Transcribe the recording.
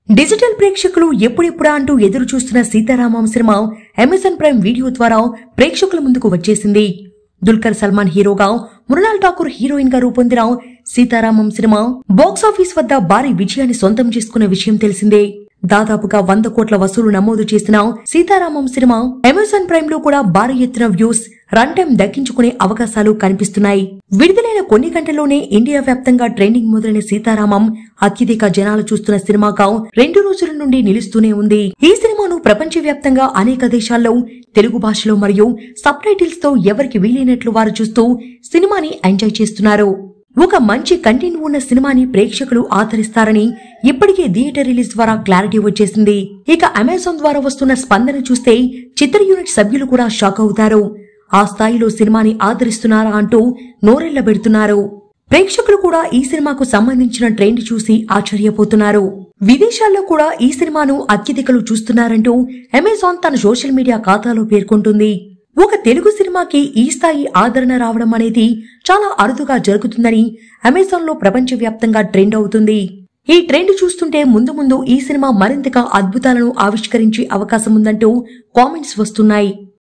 digital ప్రేక్షకులు ఎప్పుడెప్పుడా అంటూ ఎదురు చూస్తున్న Sitaramam cinema Amazon Prime Video ద్వారా ప్రేక్షకుల ముందుకు వచ్చేసింది దుల్కర్ సల్మాన్ హీరోగా మృణాల్ ఠాకూర్ హీరోయిన్ గా రూపొందిన సీతారామం సినిమా బాక్సాఫీస్ వద్ద భారీ విజయాన్ని సొంతం చేసుకున్న విషయం తెలిసిందే దాదాపుగా వంద కోట్ల వసూలు నమోదు చేసిన సీతారామం సినిమా అమెజాన్ ప్రైమ్ లో కూడా భారీ ఎత్తున వ్యూస్ రన్ టైం దక్కించుకునే అవకాశాలు కనిపిస్తున్నాయి విడుదలైన కొన్ని గంటల్లోనే ఇండియా వ్యాప్తంగా ట్రెండింగ్ మొదలైన సీతారామం అత్యధిక జనాలు చూస్తున్న సినిమాగా రెండు రోజుల నుండి నిలుస్తూనే ఉంది ఈ సినిమాను ప్రపంచవ్యాప్తంగా అనేక దేశాల్లో తెలుగు భాషలో మరియు సబ్ టైటిల్స్ తో ఎవరికి వీలైనట్లు వారు చూస్తూ సినిమాని ఎంజాయ్ చేస్తున్నారు ఒక మంచి కంటెంట్ ఉన్న సినిమాని ప్రేక్షకులు ఆదరిస్తారని ఇప్పటికే థియేటర్ రిలీజ్ ద్వారా క్లారిటీ వచ్చేసింది ఇక అమెజాన్ ద్వారా వస్తున్న స్పందన చూస్తే చిత్ర యూనిట్ సభ్యులు కూడా షాక్ అవుతారు ఆ స్థాయిలో సినిమాని ఆదరిస్తున్నారా అంటూ నోరెళ్లబెడుతున్నారు ప్రేక్షకులు కూడా ఈ సినిమాకు సంబంధించిన ట్రెండ్ చూసి ఆశ్చర్యపోతున్నారు విదేశాల్లో కూడా ఈ సినిమాను అత్యధికలు చూస్తున్నారంటూ అమెజాన్ తన సోషల్ మీడియా ఖాతాలో పేర్కొంటుంది ఒక తెలుగు సినిమాకి ఈ స్థాయి ఆదరణ రావడం అనేది చాలా అరుదుగా జరుగుతుందని అమెజాన్ లో ప్రపంచవ్యాప్తంగా ట్రెండ్ అవుతుంది ఈ ట్రెండ్ చూస్తుంటే ముందు ముందు ఈ సినిమా మరింతగా అద్భుతాలను ఆవిష్కరించే అవకాశం ఉందంటూ కామెంట్స్ వస్తున్నాయి